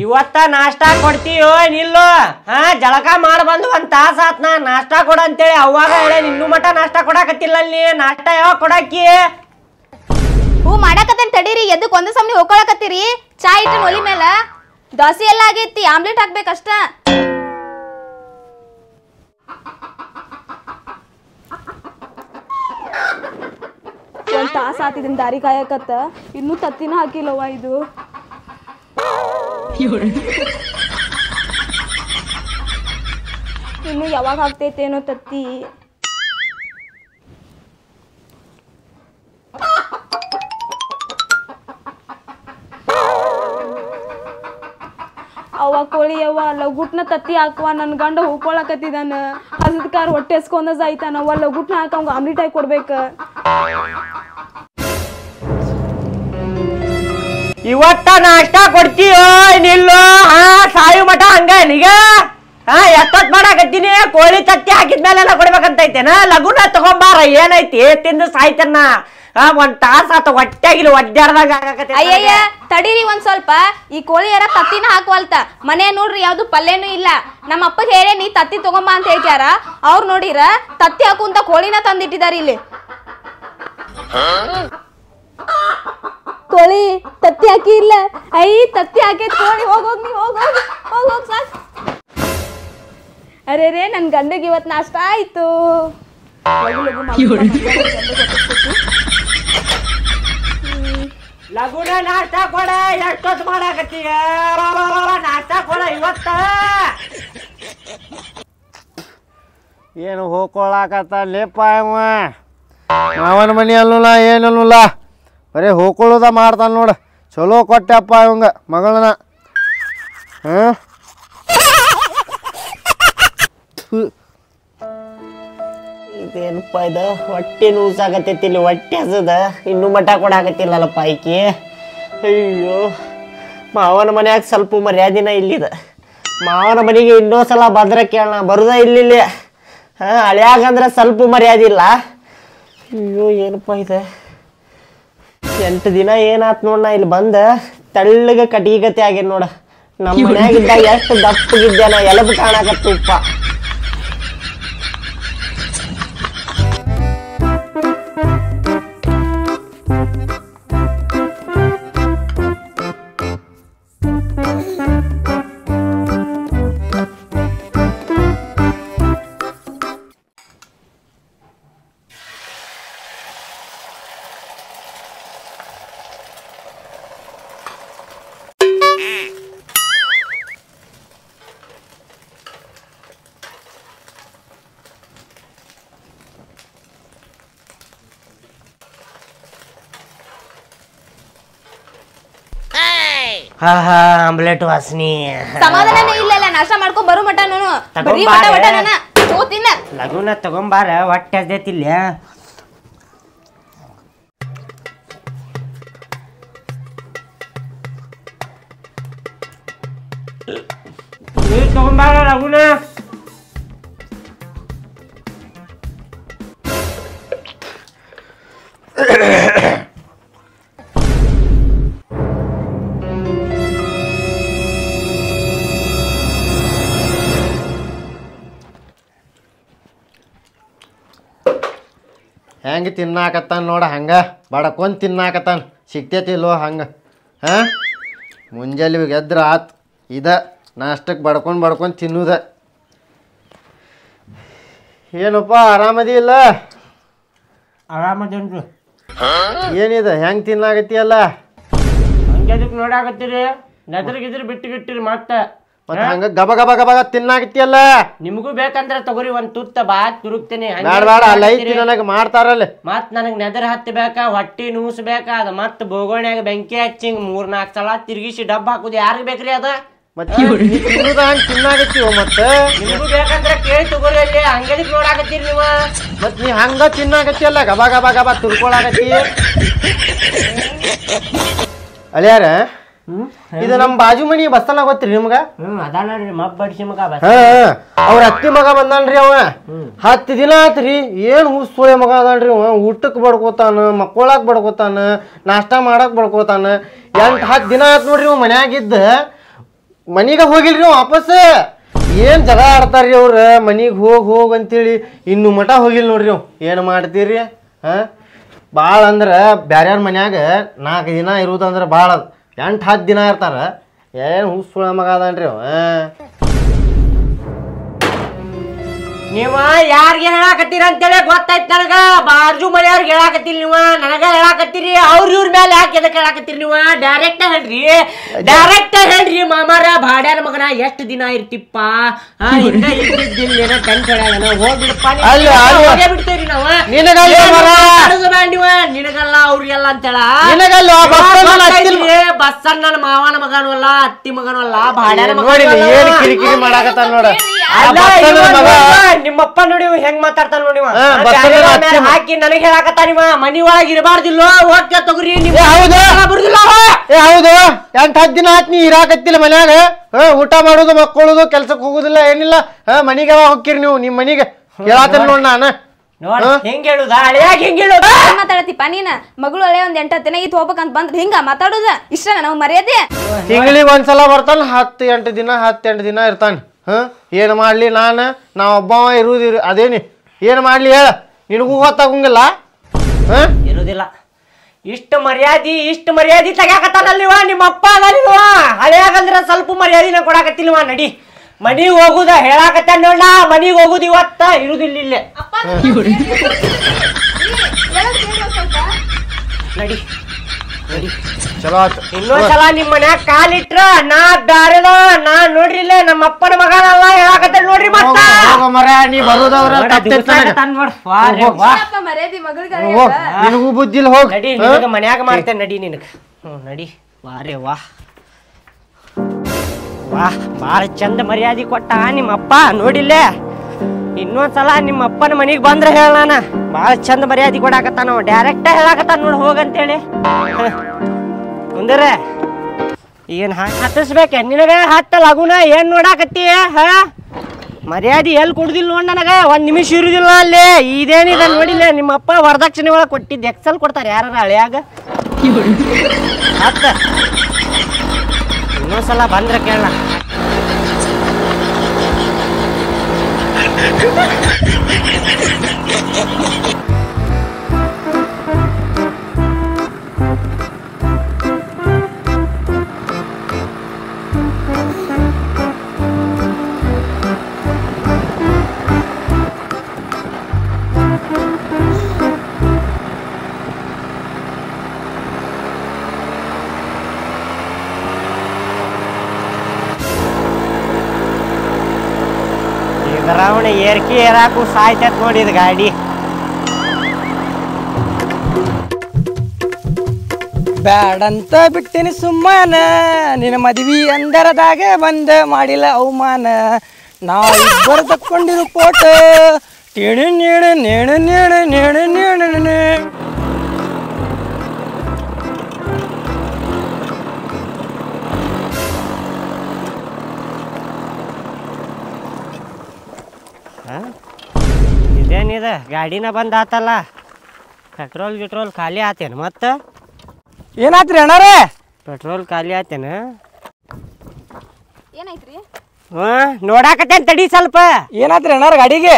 ಇವತ್ತ ನಾಷ್ಟಾ ಕೊಡ್ತೀಯೋ ನಿಲ್ಲು ಹಾ ಜಳಕ ಮಾಡ್ ಬಂದು ಒಂದ್ ತಾಸ ಆತ್ ನಾ ನಾಷ್ಟಾ ಕೊಡ ಅಂತೇಳಿ ಅವಾಗ ಹೇಳ ಇನ್ನು ಮಟ ನಾಷ್ಟಾ ಕೊಡಾಕತ್ತಿಲ್ಲ ಅಲ್ಲಿ ನಾಷ್ಟಾ ಯಾವಾಗ ಕೊಡಾಕಿ ಹೂ ಮಾಡಾಕತ್ತೇನ್ ತಡೀರಿ ಎದಕ್ ಒಂದ್ ಸಮನಿ ಹೋಗ್ಕೊಳಕತ್ತೀರಿ ಚಾ ಇಟ್ಟು ಒಲಿ ಮೇಲ ದೋಸೆ ಎಲ್ಲ ಆಗೈತಿ ಆಮ್ಲೆಟ್ ಹಾಕ್ಬೇಕಷ್ಟ ಒಂದ್ ತಾಸ ಆತಿದಿನ್ ದಾರಿ ಕಾಯಕತ್ತ ಇನ್ನೂ ತತ್ತಿನ ಹಾಕಿಲ್ಲವ್ವ ಇದು ಇನ್ನು ಯಾವಾಗ ಹಾಕ್ತೈತೇನೋ ತತ್ತಿ ಅವ್ವ ಕೋಳಿ ಅವ್ವ ಲಗುಟ್ನ ತತ್ತಿ ಹಾಕುವ ನನ್ನ ಗಂಡ ಹೂಕೊಳಕತ್ತಿದಾನ ಹಸದ ಕಾರ್ ಹೊಟ್ಟೆ ಎಸ್ಕೊಂಡ ಸಾಯ್ತಾನ ಅವ್ವ ಲಗುಟ್ನ ಹಾಕ ಅವಂಗ ಆಮ್ಲೆಟ್ ಹಾಕಿ ಕೊಡ್ಬೇಕ ಇವತ್ತ ನಾಷ್ಟಾ ಕೊಡ್ತೀಯೋ ನಿಲ್ಲು ಹಾ ಸಾಯು ಮಠ ಹಂಗ ನಿಗ ಹಾ ಎಷ್ಟೊತ್ ಮಾಡಾಕತ್ತೀನಿ ಕೋಳಿ ತತ್ತಿ ಹಾಕಿದ್ಮೇಲೆಲ್ಲ ಕೊಡ್ಬೇಕಂತೈತೇನ ಲಗುನ ತಗೊಂಬಾರ ಏನೈತಿ ತಿಂದು ಸಾಯ್ತೇನ ಹಾ ಒಂದ್ ತಾಸ ಆತ ಹೊಟ್ಟೆಗಿಲ್ಲ ಒದ್ದಾಡ್ದಾಗ ಆಗಾಕತ್ತೈತಿ ಅಯ್ಯಯ್ಯ ತಡೀರಿ ಒಂದ್ ಸ್ವಲ್ಪ ಈ ಕೋಳಿ ಯಾರ ತತ್ತಿನ ಹಾಕುವಲ್ತ ಮನೆ ನೋಡ್ರಿ ಯಾವ್ದು ಪಲ್ಯನೂ ಇಲ್ಲ ನಮ್ಮ ಅಪ್ಪ ಹೇಳೇನಿ ತತ್ತಿ ತಗೊಂಬ ಅಂತ ಹೇಳ್ತಾರ ಅವ್ರು ನೋಡಿರ ತತ್ತಿ ಹಾಕುಂತ ಕೋಳಿನ ತಂದಿಟ್ಟಿದಾರ ಇಲ್ಲಿ ಕೋಳಿ ತತ್ತಿ ಹಾಕಿ ಇಲ್ಲ ಐ ತತ್ತಿ ಹಾಕೈತ್ ಕೋಳಿ ಹೋಗ್ ಹೋಗ್ ನೀ ಹೋಗ್ ಹೋಗ್ ಹೋಗ್ ಹೋಗ್ ಸಾಕ್ ಅರೆ ರೇ ನನ್ ಗಂಡಗೆ ಇವತ್ ನಾಷ್ಟ ಆಯ್ತು ಲಗು ಲಗು ಮಾಡ್ಬಿಡು. ಲಗುನ ನಾಷ್ಟಾ ಕೊಡ ಎಷ್ಟೊತ್ ಮಾಡಾಕತ್ತೀಯ ನಾಷ್ಟಾ ಕೊಡ ಇವತ್ತ ಏನು ಹೋಗ್ಕೊಳಕತ್ತ ಲೇಪ ಅವ ಮಾವನ ಮನಿ ಅಲ್ಲಲ್ಲ ಏನಲ್ಲ ಬರೀ ಹೋಗ್ಕೊಳ್ಳೋದ ಮಾಡ್ತಾನ ನೋಡು ಚಲೋ ಕೊಟ್ಟೆಪ್ಪ ಇವಂಗ ಮಗಳನ್ನ ಹಾಂ ಇದೇನಪ್ಪ ಇದು ಹೊಟ್ಟೆ ನೂಸಾಗತ್ತೈತಿ ಇಲ್ಲಿ ಹೊಟ್ಟೆ ಹಸದ ಇನ್ನೂ ಮಠ ಕೊಡಾಕತ್ತಿಲ್ಲಲ್ಲಪ್ಪ ಈಕಿ ಅಯ್ಯೋ ಮಾವನ ಮನ್ಯಾಗ ಸ್ವಲ್ಪ ಮರ್ಯಾದಿನ ಇಲ್ಲಿದ ಮಾವನ ಮನೆಗೆ ಇನ್ನೂ ಸಲ ಭದ್ರ ಕೇಳಣ ಬರುದ ಇಲ್ಲಿ ಹಾಂ ಹಳ್ಯಾಗಂದ್ರೆ ಸ್ವಲ್ಪ ಮರ್ಯಾದೆ ಇಲ್ಲ ಅಯ್ಯೋ ಏನಪ್ಪ ಇದು ಎಂಟು ದಿನ ಏನಾತ್ ನೋಡ್ ನಾ ಇಲ್ಲಿ ಬಂದ ತೆಳ್ಳಗ ಕಟಿಗತಿ ಆಗ್ಯಾನ ನೋಡ ನಮ್ಮ ಮನ್ಯಾಗಿದ್ದಾಗ ಎಷ್ಟು ದಪ್ಪಗಿದ್ದೆ ನಾ ಎಲಬು ಕಾಣಕತ್ತುಪ್ಪ ಹಾ ಹಾ ಆಮ್ಲೆಟ್ ವಾಸನಿ ಸಮಾಧಾನನೇ ಇಲ್ಲ ಇಲ್ಲ ನಾಷ್ಟ ಮಾಡ್ಕೊಂಡ್ ಬರು ಮಟ ನಾನು ಬರೀ ಮಟ ಮಟ ನನ್ನ ಸೋತಿನ ಲಗುನ ತಗೊಂಬಾರ ಹೊಟ್ಟೆ ಹಸ್ದೈತಿಲ್ಲ ನೀರ್ ತಗೊಂಬಾರ ಲಗುನ ಹೆಂಗೆ ತಿನ್ನಾಕತ್ತಾನ ನೋಡ ಹಂಗ ಬಡಕೊಂಡ್ ತಿನ್ನಾಕತ್ತಾನ ಸಿಗ್ತೈತಿಲ್ವೋ ಹಂಗೆ ಹಾಂ ಮುಂಜಾನೆ ಎದ್ರ ಆತ್ ಇದ ನಾಷ್ಟಕ್ಕೆ ಬಡ್ಕೊಂಡು ಬಡ್ಕೊಂಡು ತಿನ್ನುದ ಏನಪ್ಪ ಆರಾಮದಿ ಇಲ್ಲ ಆರಾಮದೇನ್ರಿ ಏನಿದೆ ಹೆಂಗೆ ತಿನ್ನಾಕತ್ತಿಯಲ್ಲ ಹಂಗೆದಕ್ ನೋಡಾಕತ್ತೀರಿ ನೆದ್ರ ಗಿದ್ರ ಬಿಟ್ಟು ಗಿಟ್ಟಿರಿ ಮತ್ತೆ ಮತ್ತೆ ಹಂಗ ಗಬ ಗಬ ಗಬ ತಿನ್ನಾಕತ್ತಿಯಲ್ಲ ನಿಮಗೂ ಬೇಕಂದ್ರೆ ತಗೋರಿ ಒಂದ್ ತುತ್ತ ಬಾತ್ ತುರುಕ್ತೀನಿ ಬೇಡ ಬೇಡ ಅಲ್ಲಿ ಐತಿ ನನಗೆ ಮಾಡ್ತಾರಲ್ಲಿ ಮತ್ ನನಗ್ ನೆದರ್ ಹತ್ತಬೇಕಾ ಹೊಟ್ಟಿ ನೂಸ್ಬೇಕಾ ಅದ ಮತ್ ಬೋಗೋಣ್ಯಾಗ ಬೆಂಕಿ ಹಚ್ಚಿ ಹಿಂಗ್ ಮೂರ್ ನಾಲ್ಕು ಸಲ ತಿರುಗಿಸಿ ಡಬ್ಬ ಹಾಕುದು ಯಾರಿಗ್ ಬೇಕ್ರಿ ಅದ ಮತ್ತೆ ತಿನ್ನುದ ಹಂಗೆ ತಿನ್ನಾಕತ್ತೀವ ಮತ್ತೆ ನಿಮಗೂ ಬೇಕಂದ್ರೆ ಕೇಳಿ ತಗೋರಿ ಅಲ್ಲಿ ಹಂಗದಕ್ ನೋಡಾಕತ್ತೀರಿ ನೀವು ಮತ್ ನೀ ಹಂಗ ತಿನ್ನಾಕತ್ತಿಯಲ್ಲ ಗಬ ಗಬ ಗಬ ತುರ್ಕೊಳಕತ್ತಿ ಅಳಿಯಾರ ಇದು ನಮ್ಮ ಬಾಜು ಮನಿ ಬಸ್ತನ ಗೊತ್ತ್ರಿ ನಿಮ್ಗ ಹ್ಮ್ ಅದ ನೋಡ್ರಿ ಮಬ್ಬ ಬಡಿಸಿ ಮಗ ಬಸ್ ಹಾ ಅವ್ರ ಅತ್ತಿ ಮಗ ಬಂದಾನ್ರಿ ಅವ ಹತ್ತು ದಿನ ಆತ್ರಿ ಏನ್ ಹುಸ್ಸೋಳೆ ಮಗ ಅದಾನ್ರಿ ಅವ ಊಟಕ್ಕೆ ಬಡ್ಕೋತಾನ ಮಕ್ಕೊಳಕ್ ಬಡ್ಕೋತಾನ ನಾಷ್ಟಾ ಮಾಡಕ್ ಬಡ್ಕೋತಾನ ಎಂಟ್ ಹತ್ತು ದಿನ ಆತ್ ನೋಡ್ರಿ ಅವ ಮನ್ಯಾಗಿದ್ದ ಮನಿಗೆ ಹೋಗಿಲ್ರಿ ವಾಪಸ್ ಏನ್ ಜಗಳ ಆಡ್ತಾರ್ರಿ ಅವ್ರ ಮನಿಗೆ ಹೋಗ್ ಹೋಗ್ ಅಂತೇಳಿ ಇನ್ನು ಮಠ ಹೋಗಿಲ್ಲ ನೋಡ್ರಿ ಅವ್ ಏನು ಮಾಡ್ತೀರಿ ಹಾ ಭಾಳ ಅಂದ್ರೆ ಬ್ಯಾರ್ಯಾರ ಮನ್ಯಾಗ ನಾಲ್ಕು ದಿನ ಇರುವುದಂದ್ರೆ ಭಾಳ ಅದು ಎಂಟು ಹತ್ತು ದಿನ ಇರ್ತಾರ ಏನು ಹುಸುಳ ಮಗ ಅದಾನ್ರಿ ಅವ ನೀವ ಯಾರಿಗೆ ಹೇಳಾಕತ್ತೀರ ಅಂತೇಳಿ ಗೊತ್ತಾಯ್ತು ನನಗ ಬಾಜು ಮನೆಯವ್ರಿಗೆ ಹೇಳಾಕತ್ತಿಲ್ಲ ನೀವ ನನಗ ಹೇಳಾಕತ್ತೀರಿ ಅವ್ರ ಇವ್ರ ಮೇಲೆ ಯಾಕೆ ಎದಕ್ಕೆ ಹೇಳಾಕತ್ತೀರಿ ನೀವ ಡೈರೆಕ್ಟ್ ಹೇಳ್ರಿ ಡೈರೆಕ್ಟ್ ಹೇಳ್ರಿ ಮಾಮಾರ ಬಾಡ್ಯಾನ ಮಗನ ಎಷ್ಟು ದಿನ ಇರ್ತಿಪ್ಪ ಹಾ ಹಿಂಗ ಇದ್ದಿದ್ದಿಲ್ಲ ಏನೋ ಟೆಂಟ್ ಹೇಳ್ಯಾನ ಹೋಗ್ಬಿಡಪ್ಪ ನೀವ್. ಅಲ್ಲ, ಅಲ್ಲ. ಹೋಗೇ ಬಿಡ್ತೇವ್ರಿ ನಾವ ನಿನಗಲ್ಲ ಏನ್ ಮಗ. ಮಾತಾಡೋದು ಬೇಡ ನೀವ ನಿನಗಲ್ಲ ಅವ್ರಿಗೆಲ್ಲ ಅಂತೇಳ ನಿನಗಲ್ಲ, ಬಸ್ಸನ್ನ ಹತ್ತಿಲ್ಲ. ಬಸ್ಸನ್ನ ಮಾವನ ಮಗನೂ ಅಲ್ಲ ಅತ್ತಿ ಮಗನೂ ಅಲ್ಲ ಬಾಡ್ಯಾನ ನೋಡಿ ಮಗನೂ ಏನ್ ಅಲ್ಲ. ಕಿರಿಕಿರಿ ಮಾಡಾಕತ್ತಾನ ನೋಡ ಆ ಅಲ್ಲ, ಬಸ್ಸನ್ನ ಇವ ಮಗ ನೋಡ್ವ, ನಿಮ್ಮಪ್ಪ ನೋಡಿ ಇವ ಹೆಂಗ್ ಮಾತಾಡ್ತಾನ ನೋಡಿ ಇವ. ಹಾ, ಆ ಬಸ್ಸನ್ನ ಬ್ಯಾರೆಯವ್ರ ಅತ್ತೆ ಮೇಲೆ ಮ- ಹಾಕಿ ನನಗೆ ಹೇಳಾಕತ್ತಾನ ಇವ ಮನಿ ಒಳಗ್ ಇರಬಾರ್ದಿಲ್ಲೋ ಹೋಗ್ಯ ತಗೋರಿ ನಿಮ್ ಏ, ಹೌದು. ಬರುದಿಲ್ಲ ಅವ. ಏ ಹೌದು ಎಂಟು ಹತ್ತು ದಿನ ಆತ್ ನೀ ಇರಾಕತ್ತಿಲ್ಲ ಮನ್ಯಾಗ ಹಾ ಊಟ ಮಾಡೋದು ಮಕ್ಕಳೋದು ಕೆಲ್ಸಕ್ಕೆ ಹೋಗುದಿಲ್ಲ ಏನಿಲ್ಲ ಹಾ ಮನಿಗೆ ಯಾವಾಗ ಹೋಗ್ತೀರಿ ನೀವು ನಿಮ್ಮ ಮನಿಗೆ ಕೇಳಾತೇನೆ ನೋಡ್ ನಾನು ನೋಡ್ ಹೆಂಗ್ ಹೇಳುದ ಹಳೆಯಾಗ ಹೆಂಗ್ ಹೇಳುದ ಏನ್ ಮಾತಾಡತಿಪ್ಪ ನೀನ ಮಗಳು ಹಳೆ ಒಂದ್ ಎಂಟ ದಿನ ಇತ್ತು ಹೋಗ್ಬೇಕಂತ ಬಂದ್ರೆ ಹಿಂಗ ಮಾತಾಡೋದ ಇಷ್ಟ ನಾವು ಮರ್ಯಾದೆ ತಿಂಗಳಿಗೆ ಒಂದ್ಸಲ ಬರ್ತಾನ ಹತ್ತು ಎಂಟು ದಿನ ಹತ್ತು ಎಂಟು ದಿನ ಇರ್ತಾನೆ ಹಾ ಏನು ಮಾಡ್ಲಿ ನಾನು ನಾ ಒಬ್ಬವ ಇರುವುದು ಅದೇನಿ ಏನು ಮಾಡ್ಲಿ ಹೇಳ ನಿನಗೂ ಗೊತ್ತಾಗಂಗಿಲ್ಲ ಹಾ ಇರುದಿಲ್ಲ ಇಷ್ಟ ಮರ್ಯಾದಿ ಇಷ್ಟ ಮರ್ಯಾದಿ ತೆಗ್ಯಾಕತ್ತಾನಲ್ಲಿವ ನಿಮ್ಮ ಅಪ್ಪ ಅದಲ್ಲಿವ ಹಳೆಯಾಗಂದ್ರ ಸ್ವಲ್ಪ ಮರ್ಯಾದಿನ ಕೊಡಾಕತ್ತಿಲ್ವ ನಡಿ ಮನಿಗ್ ಹೋಗುದ ಹೇಳಾಕತ್ತಾನ ನೋಡ ಮನಿಗ್ ಹೋಗುದ ಇವತ್ತ ಇರುದಿಲ್ಲ ಇಲ್ಲೇ ನಡಿ ನಡಿ ಚಲೋ ಆತು ಇನ್ನೊಂದ್ಸಲ ನಿಮ್ ಮನ್ಯಾಗ ಕಾಲಿಟ್ರ ನಾ ಬ್ಯಾರೆದ ನಾ ನೋಡ್ರಿ ಇಲ್ಲೇ ನಮ್ಮ ಅಪ್ಪನ ಮಗನಲ್ಲ ಹೇಳಾಕತ್ತಾನ ನೋಡ್ರಿ ಮತ್ತ ಹೋಗೋ ಮರ ನೀ ಬರೋದವ್ರ ನೋಡ, ದಿವ್ಸಾಕತ್ತಾನ ನೋಡ್. ವಾ ರೇ ವಾ. ಮರ್ಯಾದಿ ಮಗಳಿಗೆ ಹೋಗ್ ನಿನಗೂ ಬುದ್ಧಿಲ್ ಹೋಗ್ ನಡಿ ನಿನಗ ಮನ್ಯಾಗ ಮಾಡ್ತೇನೆ ನಡಿ ನಿನಗ ಹ್ಞೂ ನಡಿ ವಾ ರೇ ವಾ ವಾ ಭಾಳ ಚಂದ ಮರ್ಯಾದೆ ಕೊಟ್ಟ ನಿಮ್ಮ ಅಪ್ಪ ನೋಡಿಲ್ಲೇ ಇನ್ನೊಂದ್ಸಲ ನಿಮ್ಮ ಅಪ್ಪನ ಮನೆಗೆ ಬಂದ್ರೆ ಹೇಳ ನಾನು ಭಾಳ ಚಂದ ಮರ್ಯಾದೆ ಕೊಡಾಕತ್ತಾನ ಅವ ಡೈರೆಕ್ಟ್ ಹೇಳಾಕತ್ತಾನ ನೋಡಿ ಹೋಗಂತೇಳಿ ಕುಂದ್ರೆ ಏನ್ ಹಾಕಿ ಹತ್ತಿಸ್ಬೇಕೆ ನಿನಗ ಹತ್ತ ಲಗುನ ಏನ್ ನೋಡಾಕತ್ತಿ ಹಾ ಮರ್ಯಾದೆ ಎಲ್ಲಿ ಕೊಡುದಿಲ್ಲ ನೋಡ್ ನನಗ ಒಂದ್ ನಿಮಿಷ ಇರುದಿಲ್ಲ ಅಲ್ಲಿ ಇದೇನಿದೆ ನೋಡಿಲ್ಲ ನಿಮ್ಮ ಅಪ್ಪ ವರದಕ್ಷಿಣೆ ಒಳಗೆ ಕೊಟ್ಟಿದ್ದು ಎಕ್ಸಲ್ ಕೊಡ್ತಾರೆ ಯಾರ ಹಳೆಯಾಗ ಹತ್ತ ಇನ್ನೊಂದ್ಸಲ ಬಂದ್ರೆ ಕೇಳ ಬರಾವಣೆ ಏರ್ಕಿ ಏರಾಕು ಸಾಯ್ತೈತ್ ನೋಡಿ ಇದು ಗಾಡಿ ಬ್ಯಾಡಂತ ಬಿಟ್ಟಿನಿ ಸುಮ್ಮನ ನಿನ್ನ ಮದ್ವಿ ಅಂದರದಾಗ ಬಂದ ಮಾಡಿಲ್ಲ ಅವಮಾನ ನಾವು ಇಬ್ಬರು ತಕ್ಕೊಂಡಿರು ಫೋಟೋ ನೇಣು ನೇಣು ನೇಣು ನೇಣು ನೇಣು ನೇಣು ನೇಣು ಇದೇನಿದ ಗಾಡಿನ ಬಂದ್ ಆತಲ್ಲ ಪೆಟ್ರೋಲ್ ಗಿಟ್ರೋಲ್ ಖಾಲಿ ಆತೇನು ಮತ್ತೆ ಏನಾತ್ರಿ ಅಣ್ಣಾರೇ ಪೆಟ್ರೋಲ್ ಖಾಲಿ ಆತೇನ ಏನಾಯ್ತ್ರಿ ಹಾ ನೋಡಾಕತ್ತೇನ್ ತಡಿ ಸ್ವಲ್ಪ ಏನಾತ್ರಿ ಅಣ್ಣಾರ ಗಾಡಿಗೆ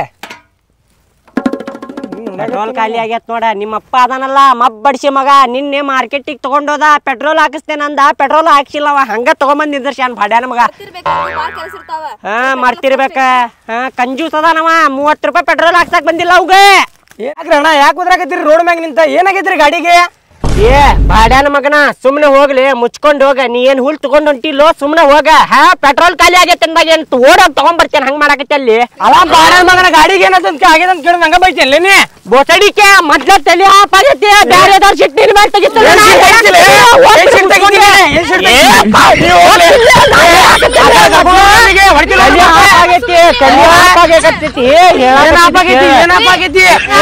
ಪೆಟ್ರೋಲ್ ಖಾಲಿ ಆಗೈತ್ ನೋಡ ನಿಮ್ಮಪ್ಪ ಅದಾನಲ್ಲ ಮಬ್ ಬಡ್ಸಿ ಮಗ ನಿನ್ನೆ ಮಾರ್ಕೆಟಿಗೆ ತಗೊಂಡೋದ ಪೆಟ್ರೋಲ್ ಹಾಕಿಸ್ತೇನಂದ ಪೆಟ್ರೋಲ್ ಹಾಕ್ಸಿಲ್ಲ ಅವ ಹಂಗ ತಗೊಂಬಂದ್ ನಿಂದ್ರಸ್ಯಾನ ಭಾಡ್ಯಾನ ಮಗ ಬಾಳ ಕೆಲಸ ಇರ್ತಾವ ಹಾ ಮಾಡ್ತಿರ್ಬೇಕ ಹಾ ಕಂಜೂಸ್ ಅದಾನವ ಮೂವತ್ತು ರೂಪಾಯಿ ಪೆಟ್ರೋಲ್ ಹಾಕ್ಸಕ್ ಬಂದಿಲ್ಲ ಅವ್ಗ ಯಾಕ್ರಿ ಅಣ್ಣ ಯಾಕೆ ಉದ್ರಾಕತ್ತೀರಿ ರೋಡ್ ಮ್ಯಾಗ ನಿಂತ ಏನಾಗೈತ್ರಿ ಗಾಡಿಗೆ ಏ ಬಾಡ್ಯಾನ ಮಗನ ಸುಮ್ನೆ ಹೋಗ್ಲಿ ಮುಚ್ಕೊಂಡ್ ಹೋಗ ನೀ ಏನ್ ಹುಲ್ ತಗೊಂಡ್ ಹೊಂಟಿಲ್ಲೋ ಸುಮ್ನೆ ಹೋಗ ಹಾ ಪೆಟ್ರೋಲ್ ಖಾಲಿ ಆಗೈತೆ ಅಂದಾಗ ಏನ್ ಓಡೋಗ್ ತಗೊಂಡ್ ಬರ್ತೇನೆ ಹಂಗ್ ಮಾಡಾಕತ್ತೆ ಅಲ್ಲಿ ಅಲ್ಲ ಬಾಡ ಮಗನ ಗಾಡಿಗೆ ಏನಂತ ಆಗ್ಯದ ಅಂತ ಕೇಳಿ ನಂಗ ಬೈತೇನ್ಲೇ ನೀ ಬೋಸಡಿಕೆ ಮೊದ್ಲ ತಲೆ ಆಪ್ ಆಗೈತಿ ಬ್ಯಾರೆದವ್ರ ಸಿಟ್ಟು ನಿನ್ ಮೇಲೆ ತೆಗಿತಾರ. ಏನ್ ಸಿಟ್ ತೆಗಿತಿಲ್ಲ? ಏನ್ ಸಿಟ್ ತೆಗಿತಿಲ್ಲ? ಏನ್ ಸಿಟ್ ಏ, ತೆಗಿತಿಲ್ಲ? ಪಾ, ನೀವು ಹೋಗ್ಲಿ. ನಾನೇ ಹಾಕತ್ತೀನಿ. ಅಲ್ಲ, ತಲೆ ಹೊಡಿತಿಲ್ಲ, ಹೊಡಿತಿಲ್ಲ. ಆಪ್ ಆಗೈತಿ ತಲೆ ಹಾಪಾಗೈತಿ ಏನ್ ಆಪಾಗೈತಿ ಏನ್ ಆಪಾಗೈತಿ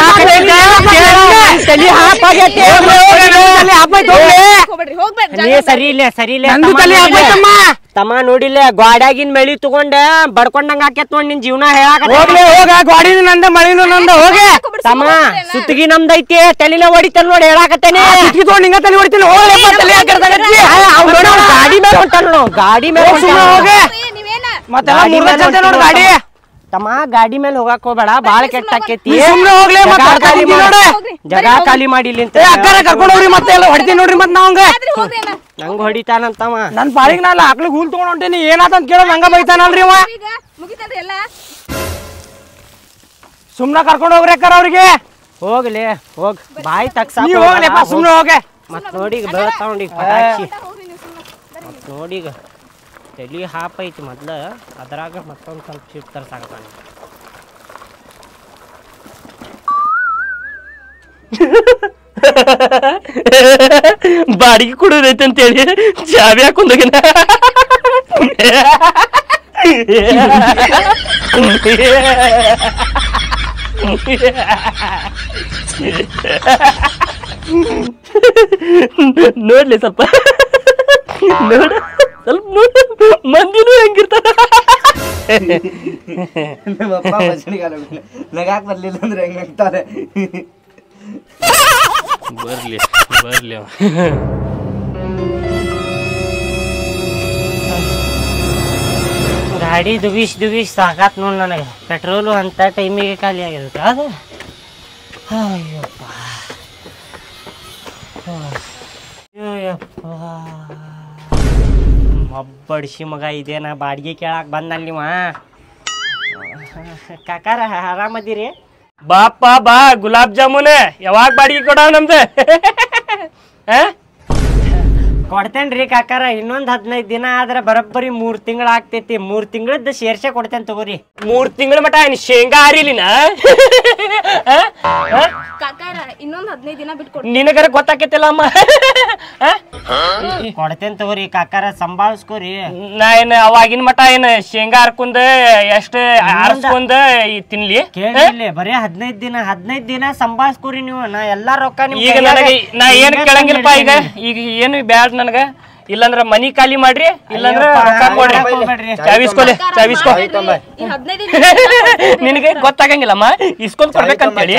ತಲೆ ಹಾಪಾಗೈತಿ ತಲೆ ಆಪಾಯ್ತು ಹೋಗ್ಲಿ. ಹೋಗ್ಬೇಡ್ರಿ ಹೋಗ್ಬೇಡ್ರಿ ನೀ ಸರಿ ಇಲ್ಲ ಸರಿ ಇಲ್ಲ ನಂದು ತಮ್ಮ ತಲೆ ನೋಡಿಲ್ಲ. ಆಪಾಯ್ತಮ್ಮ ತಮ್ಮ ನೋಡಿಲ್ಲ ಗಾಡ್ಯಾಗಿನ್ ಮಳಿ ತಗೊಂಡ ಬಡ್ಕೊಂಡಂಗ ಆಕೇತ್ ನೋಡ್ ನಿನ್ ಜೀವನ ಹೇಳಾಕ ಹೋಗ್ಲಿ ಹೋಗ ಗಾಡಿನೂ ನಂದ ಮಳಿನೂ ನಂದ ಹೋಗೆ ತಮ್ಮ ಸುತ್ತಿಗೆ ನಮ್ದೈತಿ ತಲಿನ ಹೊಡಿತಾನ ನೋಡಿ ಹೇಳಾಕತ್ತೇನೆ ಸುತ್ತಿ ತಗೊಂಡ್ ಹಿಂಗ ತಲೆ ಹೊಡಿತೀನಿ ಹೋಗ್ಲಿ ತಲೆ ಹಾಕಿರ್ತಾಗತ್ತಿ ಅವ್ನ್ ನೋಡು, ಅವ್ನ್ ಗಾಡಿ ಮೇಲೆ ಹೊಂಟಾನ ನೋಡು, ಗಾಡಿ ಮೇಲೆ ಹೋಗ್ ಸುಮ್ನೆ ಹೊಂಟಾನ. ಹೋಗೆ ನೀವೇನ ಮತ್ತೆಲ್ಲ ಗಾಡಿ ಮುರ್ದ ಮೇಲೆ ಚಲ್ತೆ ನೋಡು ಗಾಡಿ ತಮ್ಮ ಗಾಡಿ ಮೇಲೆ ಹೋಗಾಕ್ ಹೋಗ್ಬೇಡ ಬಾಳ ಕೆಟ್ಟ ಆಕೇತಿ ನೀ ಸುಮ್ನೆ ಹೋಗ್ಲಿ ಜಗ ಮತ್ತೆ ಖಾಲಿ ಕರ್ಕೊಂಡ್ ಮಾಡು. ನೋಡು. ಜಗ ಖಾಲಿ ಮಾಡಿಲ್ಲ ಅಂತ ಏ ಅಕ್ಕರ ಕರ್ಕೊಂಡು ಹೋಗ್ರಿ ಮತ್ತೆ ಎಲ್ಲ ಹೊಡಿತೀನಿ ನೋಡ್ರಿ ಮತ್ತೆ ನಾವಂಗ ಹೋಗ್ರಿ ಅಣ್ಣ ನಂಗ್ ಹೊಡಿತಾನಂತವ ನನ್ ಪಾಳಿಗೆ ನಾ ಆಕ್ಳಿಗೆ ಹುಲ್ ತಗೊಂಡ್ ಹೊಂಟೇನಿ ಏನಾತಂತ ಕೇಳೋದು ಹಂಗ ಬೈತಾನಲ್ರಿ ಅವ ಈಗ ಮುಗಿತಲ್ರಿ ಎಲ್ಲ ಸುಮ್ನ ಕರ್ಕೊಂಡು ಹೋಗ್ರಿ ಅಕ್ಕಾರ ಅವ್ರಿಗೆ ಹೋಗ್ಲಿ ಹೋಗ್ ಬಾಯಿ ತಕ್ಸ ನೀವ್ ಹೋಗ್ಲಿಪ್ಪ ಸುಮ್ನೆ ಹೋಗೆ ಮತ್ ನೋಡಿ ಈಗ ಬೀಳ್ತಾವ್ ನೋಡಿ ಪಟಾಕ್ಷಿ ಹೋಗ್ರಿ ನೀವು ಸುಮ್ಮನೆ ಮತ್ ನೋಡಿ ಈಗ ತಲಿ ಹಾಪ್ ಐತಿ ಮೊದ್ಲ ಅದ್ರಾಗ ಮತ್ತೊಂದ್ ಸ್ವಲ್ಪ ಚೀಟ್ ತರ್ಸಾಕತ್ತಾನ ಬಾಡಿಗೆ ಕೊಡೋದೈತೆ ಅಂತೇಳಿ ಚಾವಿ ಹಾಕೊಂಡೋಗಿನ ನೋಡ್ಲಿ ಸ್ವಲ್ಪ ನೋಡ ಸ್ವಲ್ಪ ನೋಡ ಮಂದಿನೂ ಹೆಂಗಿರ್ತಾರ ನಮ್ಮಪ್ಪ ಬಸಣಿಗಾಲ ನಗಾಕ್ ಬರ್ಲಿಲ್ಲ ಅಂದ್ರೆ ಹೆಂಗಾಗ್ತಾರೆ ಬರ್ಲಿ ಬರ್ಲಿ ಅವ. ಗಾಡಿ ದುಗಿಸ್ ದುಗಿಸ್ ಸಾಕಾತ್ ನೋಡ್ ನನಗೆ ಪೆಟ್ರೋಲು ಅಂತ ಟೈಮಿಗೆ ಖಾಲಿ ಆಗಿರುತ್ತೆ ಅದು ಅಯ್ಯಪ್ಪ ಅಯ್ಯಪ್ಪ ಮಬ್ಬಡಿಸಿ ಮಗ ಇದೇನ ಬಾಡಿಗೆ ಕೇಳಾಕ್ ಬಂದಲ್ ನೀವ ಕಾಕಾರ ಆರಾಮದಿರಿ ಬಾಪ್ಪ ಬಾ ಗುಲಾಬ್ ಜಾಮೂನ್ ಯಾವಾಗ ಬಾಡಿಗೆ ಕೊಡವ ನಮ್ದು ಆ? ಕೊಡ್ತೇನ್ರಿ ಕಾಕಾರ ಇನ್ನೊಂದ್ ಹದಿನೈದು ದಿನ ಆದ್ರೆ ಬರೋಬ್ಬರಿ ಮೂರ್ ತಿಂಗಳ ಆಗ್ತೈತಿ ಮೂರ್ ತಿಂಗಳದ್ದು ಸೇರ್ಸೆ ಕೊಡ್ತೇನೆ ತಗೋರಿ ಮೂರ್ ತಿಂಗಳ ಮಟ ಏನ್ ಶೇಂಗಾ ಹಾರಿಲಿನ ಆ? ಆ? ಕಾಕಾರ ಇನ್ನೊಂದ್ ಹದಿನೈದು ದಿನ ಬಿಟ್ಟು ಕೊಡ್ರಿ ನಿನಗರ ಗೊತ್ತಾಕೈತಿಲ್ಲ ಅಮ್ಮ ಆ? ಕೊಡ್ತೇನೆ ತಗೋರಿ ಕಾಕಾರ ಸಂಭಾಳಿಸ್ಕೋರಿ ನಾ ಏನ್ ಅವಾಗಿನ ಮಟ ಏನ್ ಶೇಂಗಾ ಹರ್ಕೊಂಡ್ ಎಷ್ಟ್ ಆರ್ಸ್ಕೊಂಡ್ ಈ ತಿನ್ಲಿ ಕೇಳಿ ಬರೀ ಹದಿನೈದು ದಿನ ಹದಿನೈದು ದಿನ ಸಂಭಾಳಿಸ್ಕೋರಿ ನೀವು ನಾ ಎಲ್ಲಾ ರೊಕ್ಕ ನಿಮ್ ಈಗ ಕೈಯಾಗ ನನಗೆ ನಾ ಏನ್ investment ಕೇಳಂಗಿಲ್ಲಪ್ಪ ಈಗ ಮಾಡಿದ್ದೀನಿ. ಈಗ ಏನು ಬ್ಯಾಡ್ ನನಗ ಇಲ್ಲಂದ್ರ ಮನಿ ಖಾಲಿ ಮಾಡ್ರಿ ಇಲ್ಲಂದ್ರ ಅಯ್ಯಪ್ಪ, ರೊಕ್ಕ ಕೊಡ್ರಿ ಹಾಕ್ ಹೋಗ್ಬೇಡ್ರಿ. ಚಾವಿಸ್ಕೊಲೆ ಚಾವಿಸ್ಕೊ ಈ ಹದಿನೈದು ದಿನ ನಿನಗೆ ಗೊತ್ತಾಗಂಗಿಲ್ಲಮ್ಮ ಇಸ್ಕೊಂಡ್ ಕೊಡ್ಬೇಕಂತೇಳಿ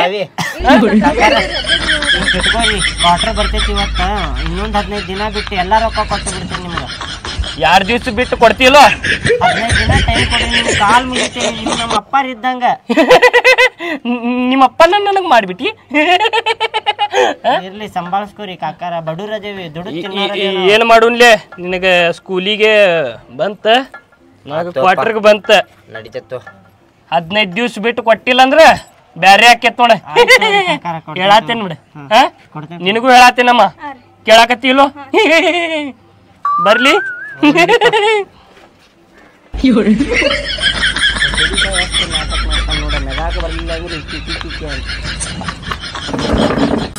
ಇಟ್ಕೋರಿ ವಾಟರ್ ಬರ್ತೈತಿ ಇವತ್ತ ಇನ್ನೊಂದ್ ಹದಿನೈದು ದಿನ ಬಿಟ್ಟು ಎಲ್ಲಾ ರೊಕ್ಕ ಕೊಟ್ಟು ಬಿಡ್ತೇನೆ ನಿಮ್ಗೆ ಎರಡ್ ದಿವ್ಸ ಬಿಟ್ಟು ಕೊಡ್ತೀಯಲ್ಲ ಹದಿನೈದು ದಿನ ಟೈಮ್ ಕೊಡಿ ನಿಮ್ ಕಾಲ್ ಮುಗಿತೇನೆ ನೀವು ನಮ್ಮ ಅಪ್ಪಾರ್ ಇದ್ದಂಗ ನಿಮ್ಮಪ್ಪನ ನನಗ್ ಮಾಡ್ಬಿಟ್ಟಿ ಇರ್ಲಿ ಸಂಭಾಳಿಸ್ಕೋರಿ ಕಾಕಾರ ಬಡುರದೇವಿ ದುಡ್ಡು ಈ- ಈ- ತಿನ್ನೋರದೇವಿ ಈ- ಏನ್ ಮಾಡುನ್ಲೆ ನಿನಗ ಸ್ಕೂಲಿಗೆ ಬಂತ ನನಗ ಕ್ವಾರ್ಟರ್ಗೆ ಬಂತ ನಡೀತತ್ತು ಹದಿನೈದು ದಿವ್ಸ ಬಿಟ್ಟು ಕೊಟ್ಟಿಲ್ಲ ಅಂದ್ರ ಬ್ಯಾರೆ ಆಕೇತ್ ನೋಡ ಆಯ್ತು, ಕಾಕಾರ ಕೊಡ್ತೀನಿ. ಹೇಳಾತೇನ್ ಬಿಡ ಹಾ ಕೊಡ್ತೇನೆ. ನಿನಗೂ ಹೇಳಾತೇನಮ್ಮ ಕೇಳಾಕತ್ತಿಲ್ಲೋ ಬರ್ಲಿ ನಾಟಕ ಮಾಡ್ತಾನೆ ನೋಡ ಮೆಗಾಕ ಬರ್ಲಿಲ್ಲ ಅಂದ್ರೆ ಇಕ್ಕಿ ಇಕ್ಕಿ ಇಕ್ಕಿ ಅಂತ